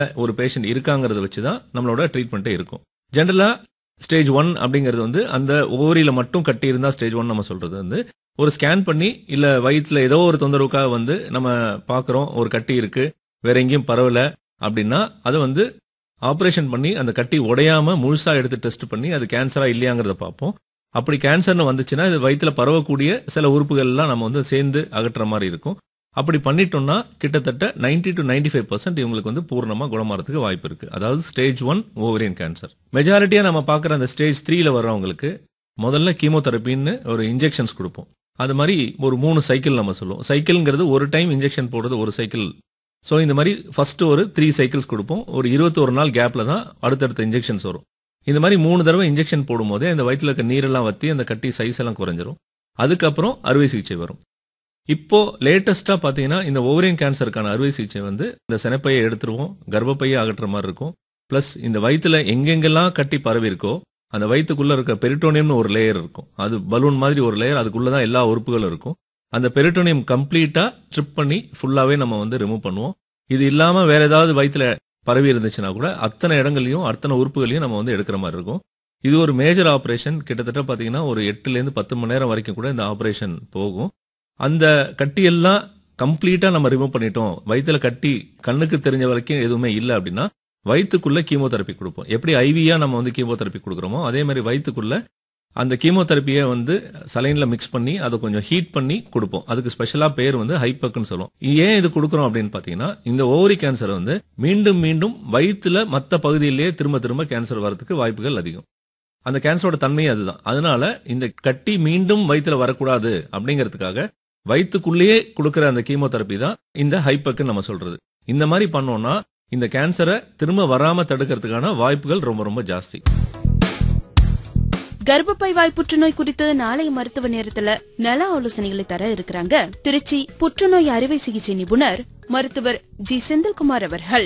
ஒரு பேஷண்ட் இருக்காங்கிறத வச்சு தான் நம்மளோட ட்ரீட்மெண்ட்டே இருக்கும் ஜென்ரலா ஸ்டேஜ் ஒன் அப்படிங்கிறது வந்து அந்த ஓவரியில மட்டும் கட்டி இருந்தா ஸ்டேஜ் ஒன் நம்ம சொல்றது வந்து ஒரு ஸ்கேன் பண்ணி இல்ல வயிற்றுல ஏதோ ஒரு தொந்தரவுக்காக வந்து நம்ம பார்க்குறோம் ஒரு கட்டி இருக்கு வேற எங்கேயும் பரவல அப்படின்னா அதை வந்து ஆப்ரேஷன் பண்ணி அந்த கட்டி உடையாம முழுசா எடுத்து டெஸ்ட் பண்ணி அது கேன்சரா இல்லையாங்கிறத பார்ப்போம் அப்படி கேன்சர்னு வந்துச்சுன்னா இது வயிற்றுல பரவக்கூடிய சில உறுப்புகள்லாம் நம்ம வந்து சேர்ந்து அகற்றுற மாதிரி இருக்கும் அப்படி பண்ணிட்டோம்னா கிட்டத்தட்ட 90 டு 95% ஃபைவ் பர்சன்ட் இவங்களுக்கு வந்து பூர்ணமா குணமாறதுக்கு வாய்ப்பு இருக்கு அதாவது ஸ்டேஜ் ஒன் ஓவரியன் கேன்சர் மெஜாரிட்டியா நம்ம பார்க்குற அந்த ஸ்டேஜ் த்ரீல வர்றவங்களுக்கு முதல்ல கீமோதெரப்பின்னு ஒரு இன்ஜெக்ஷன்ஸ் கொடுப்போம் அது மாதிரி ஒரு மூணு சைக்கிள் நம்ம சொல்லுவோம் சைக்கிள்ங்கிறது ஒரு டைம் இன்ஜெக்ஷன் போடுறது ஒரு சைக்கிள் ஸோ இந்த மாதிரி ஃபர்ஸ்ட் ஒரு த்ரீ சைக்கிள்ஸ் கொடுப்போம் ஒரு இருபத்தொரு நாள் கேப்ல தான் அடுத்தடுத்த இன்ஜெக்ஷன்ஸ் வரும் இந்த மாதிரி மூணு தடவை இன்ஜெக்ஷன் போடும்போதே அந்த வயிற்றுல இருக்க நீரெல்லாம் வத்தி அந்த கட்டி சைஸ் எல்லாம் குறைஞ்சிரும் அதுக்கப்புறம் அறுவை சிகிச்சை வரும் இப்போ லேட்டஸ்டா பாத்தீங்கன்னா இந்த ஓவரியன் கேன்சருக்கான அறுவை சிகிச்சை வந்து இந்த சினைப்பையை எடுத்துருவோம் கர்ப்பப்பையை அகற்றுற மாதிரி இருக்கும் பிளஸ் இந்த வயிற்றுல எங்கெங்கெல்லாம் கட்டி பரவி இருக்கோ அந்த வயிற்றுக்குள்ள இருக்க பெரிட்டோனியம்னு ஒரு லேயர் இருக்கும் அது பலூன் மாதிரி ஒரு லேயர் அதுக்குள்ளதான் எல்லா உறுப்புகளும் இருக்கும் அந்த பெரிட்டோனியம் கம்ப்ளீட்டா ட்ரிப் பண்ணி ஃபுல்லாவே நம்ம வந்து ரிமூவ் பண்ணுவோம் இது இல்லாம வேற ஏதாவது வயிற்றுல பரவி இருந்துச்சுன்னா கூட அத்தனை இடங்களையும் அத்தனை உறுப்புகளையும் நம்ம வந்து எடுக்கிற மாதிரி இருக்கும் இது ஒரு மேஜர் ஆபரேஷன் கிட்டத்தட்ட பாத்தீங்கன்னா ஒரு எட்டுல இருந்து பத்து மணி நேரம் வரைக்கும் கூட இந்த ஆபரேஷன் போகும் அந்த கட்டியெல்லாம் கம்ப்ளீட்டா நம்ம ரிமூவ் பண்ணிட்டோம் வயிற்றுல கட்டி கண்ணுக்கு தெரிஞ்ச வரைக்கும் எதுவுமே இல்லை அப்படின்னா வயிற்றுக்குள்ள கீமோதெரப்பி கொடுப்போம் எப்படி ஐவியா நம்ம வந்து கீமோதெரப்பி கொடுக்குறோமோ அதே மாதிரி வயிற்றுக்குள்ள அந்த கீமோதெரப்பியை வந்து சலைன்ல மிக்ஸ் பண்ணி அதை கொஞ்சம் ஹீட் பண்ணி கொடுப்போம் அதுக்கு ஸ்பெஷலா பேர் வந்து ஹைப்பக்குன்னு சொல்லுவோம் ஏன் இது கொடுக்குறோம் அப்படின்னு பாத்தீங்கன்னா இந்த ஓவரி கேன்சர் வந்து மீண்டும் மீண்டும் வயிற்றுல மற்ற பகுதியிலேயே திரும்ப திரும்ப கேன்சர் வரதுக்கு வாய்ப்புகள் அதிகம் அந்த கேன்சரோட தன்மையே அதுதான் அதனால இந்த கட்டி மீண்டும் வயிற்றுல வரக்கூடாது அப்படிங்கிறதுக்காக வயிற்றுக்குள்ளேயே கொடுக்கிற அந்த கீமோதெரப்பி தான் இந்த ஹைப்பக்குன்னு நம்ம சொல்றது இந்த மாதிரி பண்ணோம்னா இந்த கேன்சரை திரும்ப வராம தடுக்கிறதுக்கான வாய்ப்புகள் ரொம்ப ரொம்ப ஜாஸ்தி கர்ப்பப்பை வாய் புற்றுநோய் குறித்து நாளைய மருத்துவ நேரத்துல நல ஆலோசனைகளை தர இருக்கிறாங்க திருச்சி புற்றுநோய் அறுவை சிகிச்சை நிபுணர் மருத்துவர் ஜி செந்தில்குமார் அவர்கள்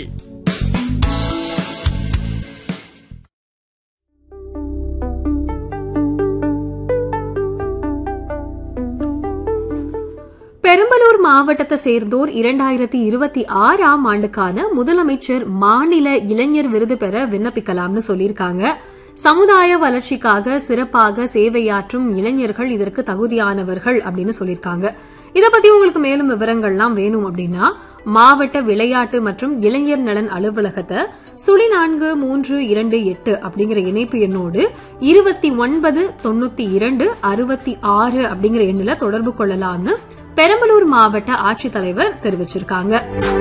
பெரம்பலூர் மாவட்டத்தை சேர்ந்தோர் இரண்டாயிரத்தி இருபத்தி ஆறாம் ஆண்டுக்கான முதலமைச்சர் மாநில இளைஞர் விருது பெற விண்ணப்பிக்கலாம்னு சொல்லியிருக்காங்க சமுதாய வளர்ச்சிக்காக சிறப்பாக சேவையாற்றும் இளைஞர்கள் இதற்கு தகுதியானவர்கள் அப்படின்னு சொல்லியிருக்காங்க இத பத்தி உங்களுக்கு மேலும் விவரங்கள்லாம் வேணும் அப்படின்னா மாவட்ட விளையாட்டு மற்றும் இளைஞர் நலன் அலுவலகத்தை சுழி நான்கு மூன்று இரண்டு எட்டு அப்படிங்கிற இணைப்பு எண்ணோடு இருபத்தி ஒன்பது தொண்ணூத்தி இரண்டு அறுபத்தி ஆறு அப்படிங்கிற எண்ணில் தொடர்பு கொள்ளலாம்னு பெரம்பலூர் மாவட்ட ஆட்சித்தலைவர் தெரிவிச்சிருக்காங்க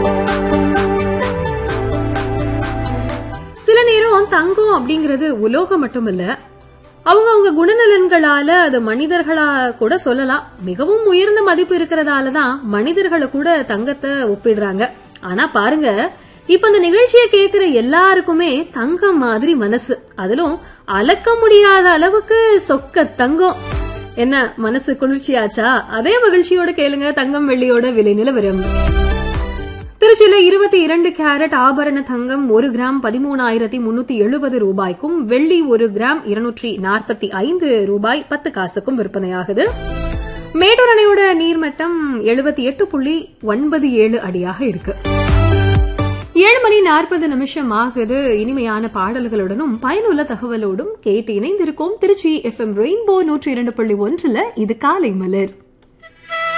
சில நேரம் தங்கம் அப்படிங்கிறது உலோகம் மட்டும் இல்ல அவங்க அவங்க குணநலன்களால அது மனிதர்களா கூட சொல்லலாம் மிகவும் உயர்ந்த மதிப்பு இருக்கிறதால தான் மனிதர்களை கூட தங்கத்தை ஒப்பிடுறாங்க ஆனா பாருங்க இப்ப இந்த நிகழ்ச்சியை கேக்குற எல்லாருக்குமே தங்கம் மாதிரி மனசு அதிலும் அளக்க முடியாத அளவுக்கு சொக்க தங்கம் என்ன மனசு குளிர்ச்சியாச்சா அதே மகிழ்ச்சியோட கேளுங்க தங்கம் வெள்ளியோட விலை நிலவரம் திருச்சியில இருபத்தி இரண்டு கேரட் ஆபரண தங்கம் ஒரு கிராம் பதிமூணாயிரத்தி முன்னூத்தி எழுபது ரூபாய்க்கும் வெள்ளி ஒரு கிராம் இருநூற்றி நாற்பத்தி ஐந்து ரூபாய் பத்து காசுக்கும் விற்பனையாகுது மேட்டூர் அணையோட நீர்மட்டம் எழுபத்தி எட்டு புள்ளி ஒன்பது ஏழு அடியாக இருக்கு ஏழு மணி நாற்பது நிமிஷம் ஆகுது இனிமையான பாடல்களுடனும் பயனுள்ள தகவலோடும் கேட்டு இணைந்திருக்கோம் திருச்சி எஃப்எம் ரெயின்போ நூற்றி இரண்டு புள்ளி ஒன்றுல இது காலை மலர்